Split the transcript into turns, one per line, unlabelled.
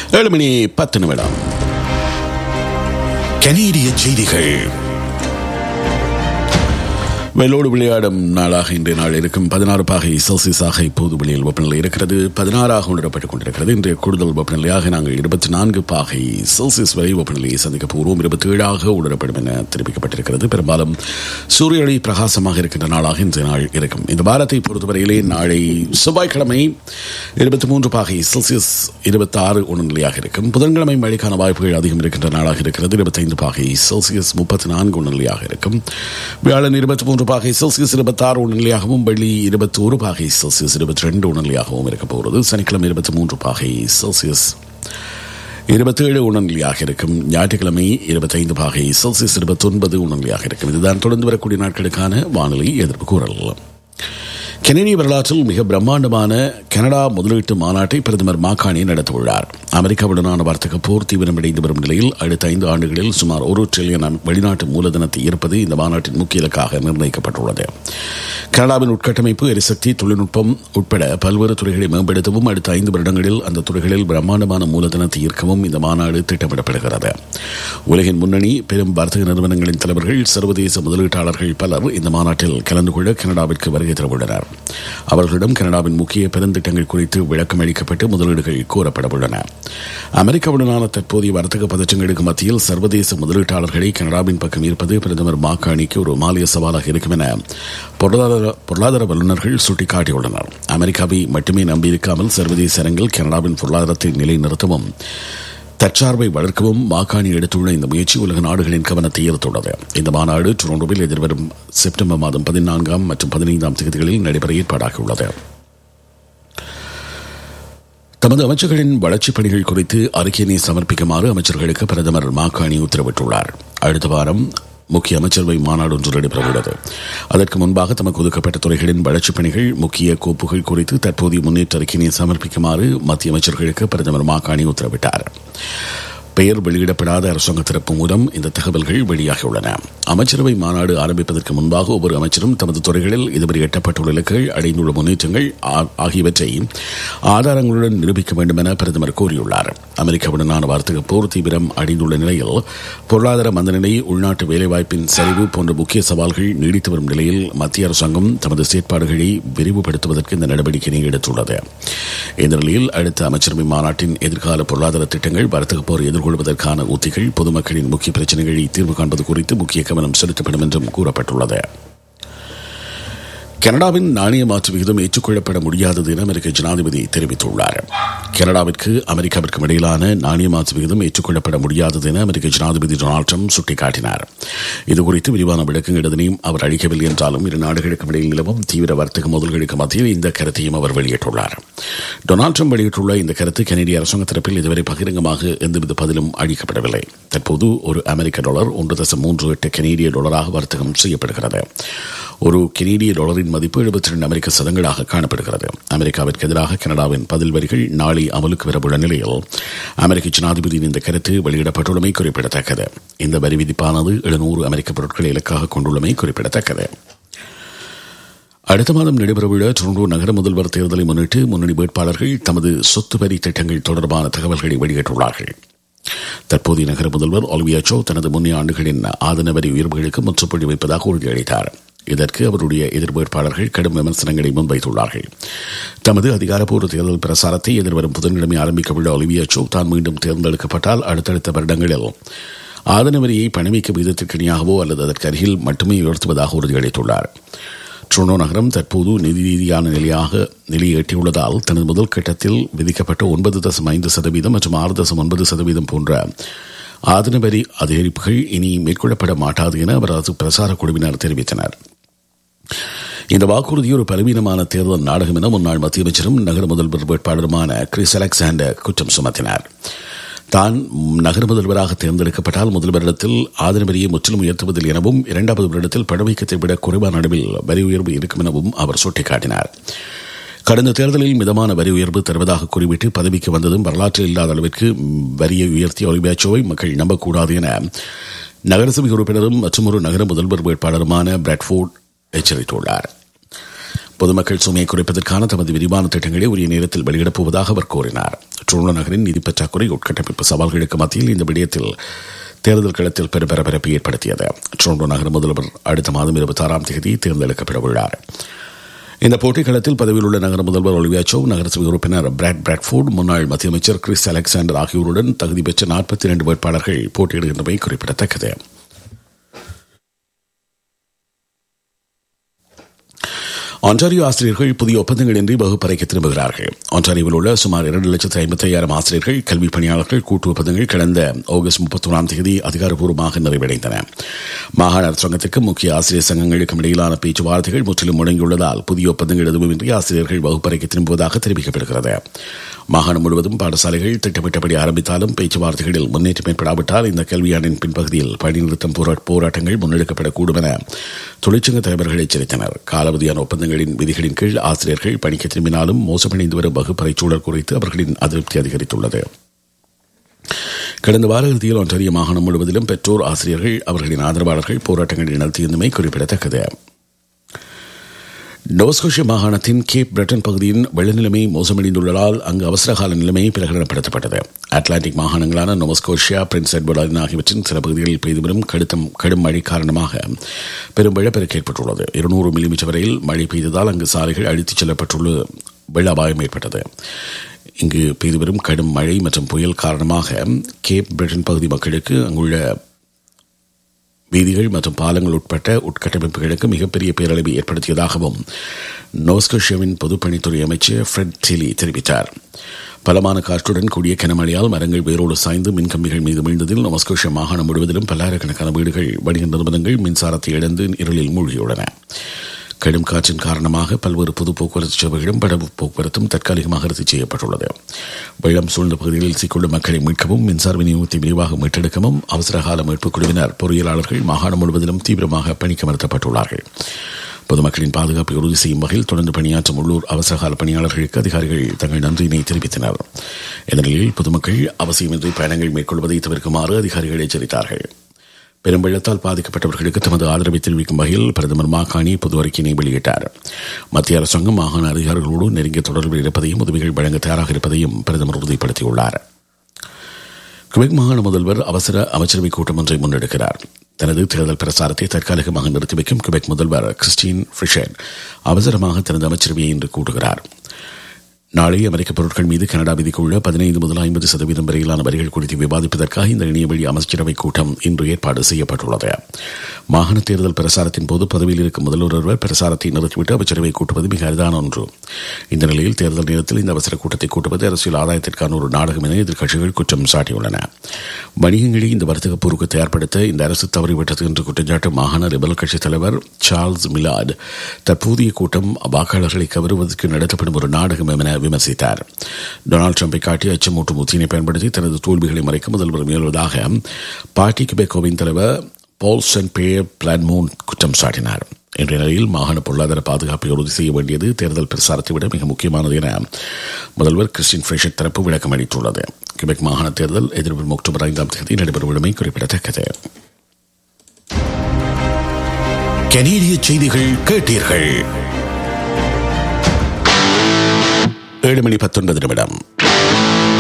ஏழு மணி பத்து நிமிடம் கனேடிய செய்திகள் வெள்ளோடு விளையாடும் நாளாக இன்றைய நாள் இருக்கும் பதினாறு பாகை செல்சியஸாக இப்போது வெளியில் வெப்பநிலை இருக்கிறது பதினாறாக உணரப்பட்டுக் கொண்டிருக்கிறது இன்றைய கூடுதல் வெப்பநிலையாக நாங்கள் இருபத்தி நான்கு பாகை செல்சியஸ் வரை வெப்பநிலையை சந்திக்க போகிறோம் இருபத்தி ஏழாக உணரப்படும் என தெரிவிக்கப்பட்டிருக்கிறது பெரும்பாலும் சூரிய ஒளி பிரகாசமாக இருக்கின்ற நாளாக இன்றைய நாள் இருக்கும் இந்த வாரத்தை பொறுத்தவரையிலே நாளை செவ்வாய்க்கிழமை இருபத்தி மூன்று பாகை செல்சியஸ் இருபத்தி ஆறு உணர்நிலையாக இருக்கும் புதன்கிழமை மழைக்கான வாய்ப்புகள் அதிகம் இருக்கின்ற நாளாக இருக்கிறது இருபத்தைந்து பாகை செல்சியஸ் முப்பத்தி நான்கு உணர்நிலையாக இருக்கும் வியாழன் இருபத்தி மூன்று பாகை செல்சியஸ் இருபத்தி ஆறு உணர்நிலையாகவும் வெள்ளி இருபத்தி ஒரு பாகை செல்சியஸ் இருபத்தி ரெண்டு உணர்நிலையாகவும் இருக்க போகிறது சனிக்கிழமை இருபத்தி மூன்று பாகை செல்சியஸ் இருபத்தேழு உணர்நிலையாக இருக்கும் ஞாயிற்றுக்கிழமை இருபத்தைந்து பாகை செல்சியஸ் இருபத்தொன்பது உணர்நிலையாக இருக்கும் இதுதான் தொடர்ந்து வரக்கூடிய நாட்களுக்கான வானிலை எதிர்ப்பு கூறல் கெனடிய வரலாற்றில் மிக பிரம்மாண்டமான கனடா முதலீட்டு மாநாட்டை பிரதமர் மாகாணி நடத்தவுள்ளார் அமெரிக்காவுடனான வர்த்தக போர் தீவிரமடைந்து வரும் நிலையில் அடுத்த ஐந்து ஆண்டுகளில் சுமார் ஒரு டிரில்லியன் வெளிநாட்டு மூலதனத்தை ஈர்ப்பது இந்த மாநாட்டின் முக்கிய இலக்காக நிர்ணயிக்கப்பட்டுள்ளது கனடாவின் உட்கட்டமைப்பு எரிசக்தி தொழில்நுட்பம் உட்பட பல்வேறு துறைகளை மேம்படுத்தவும் அடுத்த ஐந்து வருடங்களில் அந்த துறைகளில் பிரம்மாண்டமான மூலதனத்தை ஈர்க்கவும் இந்த மாநாடு திட்டமிடப்படுகிறது உலகின் முன்னணி பெரும் வர்த்தக நிறுவனங்களின் தலைவர்கள் சர்வதேச முதலீட்டாளர்கள் பலர் இந்த மாநாட்டில் கலந்து கொள்ள கனடாவிற்கு வருகை தரவுள்ளனர் அவர்களிடம் கனடாவின் முக்கிய பெருந்திட்டங்கள் குறித்து விளக்கம் அளிக்கப்பட்டு முதலீடுகள் கோரப்பட உள்ளன அமெரிக்காவுடனான தற்போதைய வர்த்தக பதற்றங்களுக்கு மத்தியில் சர்வதேச முதலீட்டாளர்களை கனடாவின் பக்கம் ஈர்ப்பது பிரதமர் மாகாணிக்கு ஒரு மாலிய சவாலாக இருக்கும் என பொருளாதார பொருளாதார வல்லுநர்கள் சுட்டிக்காட்டியுள்ளனர் அமெரிக்காவை மட்டுமே நம்பியிருக்காமல் சர்வதேச அரங்கில் கனடாவின் பொருளாதாரத்தை நிலைநிறுத்தவும் தற்சார்பை வளர்க்கவும் மாகாணி எடுத்துள்ள இந்த முயற்சி உலக நாடுகளின் கவனத்தை ஈர்த்துள்ளது இந்த மாநாடு டொரண்டோவில் எதிர்வரும் செப்டம்பர் மாதம் பதினான்காம் மற்றும் பதினைந்தாம் தேதிகளில் நடைபெற ஏற்பாடாகியுள்ளது தமது அமைச்சர்களின் வளர்ச்சிப் பணிகள் குறித்து அறிக்கையினை சமர்ப்பிக்குமாறு அமைச்சர்களுக்கு பிரதமர் மாகாணி உத்தரவிட்டுள்ளார் அடுத்த வாரம் முக்கிய அமைச்சரவை மாநாடு ஒன்று நடைபெறவுள்ளது அதற்கு முன்பாக தமக்கு ஒதுக்கப்பட்ட துறைகளின் வளர்ச்சிப் பணிகள் முக்கிய கோப்புகள் குறித்து தற்போதைய முன்னேற்ற அறிக்கையினை சமர்ப்பிக்குமாறு மத்திய அமைச்சர்களுக்கு பிரதமர் மாகாணி உத்தரவிட்டார் பெயர் வெளியிடப்படாத அரசாங்க தரப்பு மூலம் இந்த தகவல்கள் வெளியாகியுள்ளன அமைச்சரவை மாநாடு ஆரம்பிப்பதற்கு முன்பாக ஒவ்வொரு அமைச்சரும் தமது துறைகளில் இதுவரை எட்டப்பட்டுள்ள இலக்குகள் அடைந்துள்ள முன்னேற்றங்கள் ஆகியவற்றை ஆதாரங்களுடன் நிரூபிக்க வேண்டும் என பிரதமர் கூறியுள்ளார் அமெரிக்காவுடனான வர்த்தக போர் தீவிரம் அடைந்துள்ள நிலையில் பொருளாதார மந்தநிலை உள்நாட்டு வேலைவாய்ப்பின் சரிவு போன்ற முக்கிய சவால்கள் நீடித்து வரும் நிலையில் மத்திய அரசாங்கம் தமது செயற்பாடுகளை விரிவுபடுத்துவதற்கு இந்த நடவடிக்கையை எடுத்துள்ளது இந்த நிலையில் அடுத்த அமைச்சரவை மாநாட்டின் எதிர்கால பொருளாதார திட்டங்கள் வர்த்தக போர் எதிர்கொள்ள எதிர்கொள்வதற்கான உத்திகள் பொதுமக்களின் முக்கிய பிரச்சனைகளை தீர்வு காண்பது குறித்து முக்கிய கவனம் செலுத்தப்படும் என்றும் கூறப்பட்டுள்ளது கனடாவின் நாணய மாற்று விகிதம் ஏற்றுக்கொள்ளப்பட முடியாதது என அமெரிக்க ஜனாதிபதி தெரிவித்துள்ளார் கனடாவிற்கு அமெரிக்காவிற்கும் இடையிலான நாணய மாற்று விகிதம் ஏற்றுக்கொள்ளப்பட முடியாதது என அமெரிக்க ஜனாதிபதி டொனால்டு ட்ரம்ப் சுட்டிக்காட்டினார் இதுகுறித்து விரிவான விளக்கங்கள் எதனையும் அவர் அளிக்கவில்லை என்றாலும் இரு நாடுகளுக்கும் இடையில் நிலவும் தீவிர வர்த்தக முதல்களுக்கு மத்தியில் இந்த கருத்தையும் அவர் வெளியிட்டுள்ளார் டொனால்டு ட்ரம்ப் வெளியிட்டுள்ள இந்த கருத்து கனேடிய அரசாங்க தரப்பில் இதுவரை பகிரங்கமாக எந்தவித பதிலும் அளிக்கப்படவில்லை தற்போது ஒரு அமெரிக்க டாலர் ஒன்று தசம் மூன்று எட்டு கனேடிய டாலராக வர்த்தகம் செய்யப்படுகிறது ஒரு கெனேடிய டாலரின் மதிப்பு எழுபத்தி ரெண்டு அமெரிக்க சதங்களாக காணப்படுகிறது அமெரிக்காவிற்கு எதிராக கனடாவின் பதில் வரிகள் நாளை அமலுக்கு வரவுள்ள நிலையில் அமெரிக்க ஜனாதிபதியின் இந்த கருத்து வெளியிடப்பட்டுள்ளமை குறிப்பிடத்தக்கது இந்த வரி விதிப்பானது எழுநூறு அமெரிக்க பொருட்களை இலக்காக கொண்டுள்ளமை குறிப்பிடத்தக்கது அடுத்த மாதம் நடைபெறவுள்ள டொரண்டோ நகர முதல்வர் தேர்தலை முன்னிட்டு முன்னணி வேட்பாளர்கள் தமது சொத்து வரி திட்டங்கள் தொடர்பான தகவல்களை வெளியிட்டுள்ளார்கள் தற்போதைய நகர முதல்வர் ஒலிவியா சோ தனது முன்னைய ஆண்டுகளின் ஆதன வரி உயர்வுகளுக்கு முற்றுப்புள்ளி வைப்பதாக உறுதியளித்தார் இதற்கு அவருடைய எதிர் வேட்பாளர்கள் கடும் விமர்சனங்களை முன்வைத்துள்ளார்கள் தமது அதிகாரப்பூர்வ தேர்தல் பிரசாரத்தை எதிர்வரும் புதன்கிழமை ஆரம்பிக்கவுள்ள ஒலிவியா சோ தான் மீண்டும் தேர்ந்தெடுக்கப்பட்டால் அடுத்தடுத்த வருடங்களில் ஆதன வரியை பணமிக்க விகிதத்திற்கு இணையாகவோ அல்லது அதற்கு அருகில் மட்டுமே உயர்த்துவதாக உறுதியளித்துள்ளார் ட்ரோனோ நகரம் தற்போது நிதி ரீதியான நிலையாக நிலையை எட்டியுள்ளதால் தனது முதல் கட்டத்தில் விதிக்கப்பட்ட ஒன்பது தசம் ஐந்து சதவீதம் மற்றும் ஆறு தசம் ஒன்பது சதவீதம் போன்ற ஆதன வரி அதிகரிப்புகள் இனி மேற்கொள்ளப்பட மாட்டாது என அவரது பிரசார குழுவினர் தெரிவித்தனர் இந்த வாக்குறுதி ஒரு பலவீனமான தேர்தல் நாடகம் என முன்னாள் மத்திய அமைச்சரும் நகர முதல்வர் வேட்பாளருமான கிறிஸ் அலெக்சாண்டர் குற்றம் சுமத்தினார் தான் நகர முதல்வராக தேர்ந்தெடுக்கப்பட்டால் முதல் வருடத்தில் ஆதரவு வரியை முற்றிலும் உயர்த்துவதில் எனவும் இரண்டாவது வருடத்தில் பணவீக்கத்தை விட குறைவான அளவில் வரி உயர்வு இருக்கும் எனவும் அவர் சுட்டிக்காட்டினார் கடந்த தேர்தலில் மிதமான வரி உயர்வு தருவதாக குறிப்பிட்டு பதவிக்கு வந்ததும் வரலாற்றில் இல்லாத அளவிற்கு வரியை உயர்த்திய ஒலிபேச்சோவை மக்கள் நம்பக்கூடாது என நகரசபை உறுப்பினரும் மற்றும் ஒரு நகர முதல்வர் வேட்பாளருமான பிராட்ஃபோர்ட் எச்சரித்துள்ளார் பொதுமக்கள் சுமையை குறைப்பதற்கான தமது விரிவான திட்டங்களை உரிய நேரத்தில் வெளியிடப் போவதாக அவர் கூறினார் டொரண்டோ நகரின் நிதி பற்றாக்குறை உட்கட்டமைப்பு சவால்களுக்கு மத்தியில் இந்த விடயத்தில் தேர்தல் களத்தில் பெரும் பரபரப்பை ஏற்படுத்தியது டொரண்டோ நகர முதல்வர் அடுத்த மாதம் இருபத்தி ஆறாம் தேதி தேர்ந்தெடுக்கப்பட உள்ளார் இந்த போட்டிக்களத்தில் பதவியில் உள்ள நகர முதல்வர் ஒலிவியா சோ நகரசபை உறுப்பினர் பிராட் பிராட்ஃபோர்ட் முன்னாள் மத்திய அமைச்சர் கிறிஸ் அலெக்சாண்டர் ஆகியோருடன் தகுதி பெற்ற நாற்பத்தி இரண்டு வேட்பாளர்கள் போட்டியிடுகின்றமை குறிப்பிடத்தக்கது ஆன்டாரியோ ஆசிரியர்கள் புதிய ஒப்பந்தங்களின்றி வகுப்பறைக்கு திரும்புகிறார்கள் ஆன்டாரியோவில் உள்ள சுமார் இரண்டு லட்சத்து ஐம்பத்தி ஐயாயிரம் ஆசிரியர்கள் கல்வி பணியாளர்கள் கூட்டு ஒப்பந்தங்கள் கடந்த ஆகஸ்ட் முப்பத்தொன்றாம் தேதி அதிகாரப்பூர்வமாக நிறைவடைந்தன மாகாண அரசாங்கத்திற்கு முக்கிய ஆசிரியர் சங்கங்களுக்கும் இடையிலான பேச்சுவார்த்தைகள் முற்றிலும் முடங்கியுள்ளதால் புதிய ஒப்பந்தங்கள் எதுவுமின்றி ஆசிரியர்கள் வகுப்பறைக்கு திரும்புவதாக தெரிவிக்கப்படுகிறது மாகாணம் முழுவதும் பாடசாலைகள் திட்டமிட்டபடி ஆரம்பித்தாலும் பேச்சுவார்த்தைகளில் முன்னேற்றம் ஏற்படாவிட்டால் இந்த கல்வியாண்டின் பின்பகுதியில் பணிநிறுத்தம் போராட்டங்கள் முன்னெடுக்கப்படக்கூடும் என தொழிற்சங்க தலைவர்கள் எச்சரித்தனர் காலாவதியான ஒப்பந்தங்களின் விதிகளின் கீழ் ஆசிரியர்கள் பணிக்கு திரும்பினாலும் மோசமடைந்து வரும் வகுப்பறை சூழல் குறித்து அவர்களின் அதிருப்தி அதிகரித்துள்ளது கடந்த வார இறுதியில் ஒன்றிய மாகாணம் முழுவதிலும் பெற்றோர் ஆசிரியர்கள் அவர்களின் ஆதரவாளர்கள் போராட்டங்களை நடத்தியிருந்தமை குறிப்பிடத்தக்கது நோஸ்கோஷிய மாகாணத்தின் கேப் பிரிட்டன் பகுதியின் வெள்ள நிலைமை மோசமடைந்துள்ளதால் அங்கு அவசரகால நிலைமை பிரகடனப்படுத்தப்பட்டது அட்லாண்டிக் மாகாணங்களான நோவஸ்கோஷியா பிரின்ஸ் எட்வர்ட் ஆகியவற்றின் சில பகுதிகளில் பெய்து வரும் கடுத்தம் கடும் மழை காரணமாக பெரும் வெள்ளப்பெருக்கு ஏற்பட்டுள்ளது இருநூறு மில்லிமீட்டர் வரையில் மழை பெய்ததால் அங்கு சாலைகள் அழித்துச் செல்லப்பட்டுள்ள வெள்ள அபாயம் ஏற்பட்டது இங்கு பெய்து வரும் கடும் மழை மற்றும் புயல் காரணமாக கேப் பிரிட்டன் பகுதி மக்களுக்கு அங்குள்ள வீதிகள் மற்றும் பாலங்கள் உட்பட்ட உட்கட்டமைப்புகளுக்கு மிகப்பெரிய பேரழிவை ஏற்படுத்தியதாகவும் நோஸ்கோஷியாவின் பொதுப்பணித்துறை அமைச்சர் ஃப்ரெட் டிலி தெரிவித்தார் பலமான காற்றுடன் கூடிய கனமழையால் மரங்கள் வேரோடு சாய்ந்து மின்கம்பிகள் மீது வீழ்ந்ததில் நோஸ்கோஷியா மாகாணம் முழுவதிலும் பல்லாயிரக்கணக்கான வீடுகள் வணிக நிறுவனங்கள் மின்சாரத்தை இழந்து இருளில் மூழ்கியுள்ளன கடும் காற்றின் காரணமாக பல்வேறு பொது போக்குவரத்து சேவைகளும் படகு போக்குவரத்தும் தற்காலிகமாக ரத்து செய்யப்பட்டுள்ளது வெள்ளம் சூழ்ந்த பகுதிகளில் சிக்கொள்ளும் மக்களை மீட்கவும் மின்சார விநியோகத்தை விரிவாக மீட்டெடுக்கவும் அவசரகால மீட்புக் குழுவினர் பொறியியலாளர்கள் மாகாணம் முழுவதிலும் தீவிரமாக பணிக்கமர்த்தப்பட்டுள்ளார்கள் பொதுமக்களின் பாதுகாப்பை உறுதி செய்யும் வகையில் தொடர்ந்து பணியாற்றும் உள்ளூர் அவசரகால பணியாளர்களுக்கு அதிகாரிகள் தங்கள் நன்றியினை தெரிவித்தனர் இதனிடையில் பொதுமக்கள் அவசியமின்றி பயணங்கள் மேற்கொள்வதை தவிர்க்குமாறு அதிகாரிகள் எச்சரித்தார்கள் பெரும் வெள்ளத்தால் பாதிக்கப்பட்டவர்களுக்கு தமது ஆதரவை தெரிவிக்கும் வகையில் பிரதமர் மாகாணி பொது அறிக்கையினை வெளியிட்டார் மத்திய அரசாங்கம் மாகாண அதிகாரிகளோடு நெருங்கிய தொடர்பில் இருப்பதையும் உதவிகள் வழங்க தயாராக இருப்பதையும் பிரதமர் உறுதிப்படுத்தியுள்ளார் குபெக் மாகாண முதல்வர் அவசர அமைச்சரவை கூட்டம் ஒன்றை முன்னெடுக்கிறார் தனது தேர்தல் பிரசாரத்தை தற்காலிகமாக நிறுத்தி வைக்கும் குபெக் முதல்வர் கிறிஸ்டின் ஃபிஷர் அவசரமாக தனது அமைச்சரவையை இன்று கூட்டுகிறார் நாளை அமெரிக்க பொருட்கள் மீது கனடா விதிக்குள்ள பதினைந்து முதல் ஐம்பது சதவீதம் வரையிலான வரிகள் குறித்து விவாதிப்பதற்காக இந்த இணையவழி அமைச்சரவை கூட்டம் இன்று ஏற்பாடு செய்யப்பட்டுள்ளது மாகாண தேர்தல் பிரசாரத்தின் போது பதவியில் இருக்கும் முதல்வர் ஒருவர் பிரசாரத்தை நிறுத்திவிட்டு அமைச்சரவை கூட்டுவது மிக அரிதான ஒன்று இந்த நிலையில் தேர்தல் நேரத்தில் இந்த அவசர கூட்டத்தை கூட்டுவது அரசியல் ஆதாயத்திற்கான ஒரு நாடகம் என எதிர்க்கட்சிகள் குற்றம் சாட்டியுள்ளன வணிகங்களை இந்த வர்த்தக போருக்கு தயார்படுத்த இந்த அரசு தவறிவிட்டது என்று குற்றச்சாட்டு மாகாண லிபரல் கட்சித் தலைவர் சார்ல்ஸ் மிலாட் தற்போதைய கூட்டம் வாக்காளர்களை கவருவதற்கு நடத்தப்படும் ஒரு நாடகம் என விமர்சித்தார் டொனால்டு ட்ரம்பை காட்டி அச்சமூட்டும் உத்தியினை பயன்படுத்தி தனது தோல்விகளை மறைக்க முதல்வர் முயல்வதாக பார்ட்டி கிபெக்கோவின் தலைவர் பால் சென் பே பிளான்மூன் குற்றம் சாட்டினார் இன்றைய நிலையில் மாகாண பொருளாதார பாதுகாப்பை உறுதி செய்ய வேண்டியது தேர்தல் பிரசாரத்தை விட மிக முக்கியமானது என முதல்வர் கிறிஸ்டின் ஃபிரேஷர் தரப்பு விளக்கம் அளித்துள்ளது கிபெக் மாகாண தேர்தல் எதிர்வரும் அக்டோபர் ஐந்தாம் தேதி நடைபெறவுள்ளமை குறிப்பிடத்தக்கது கனேடிய செய்திகள் கேட்டீர்கள் ஏழு மணி பத்தொன்பது நிமிடம்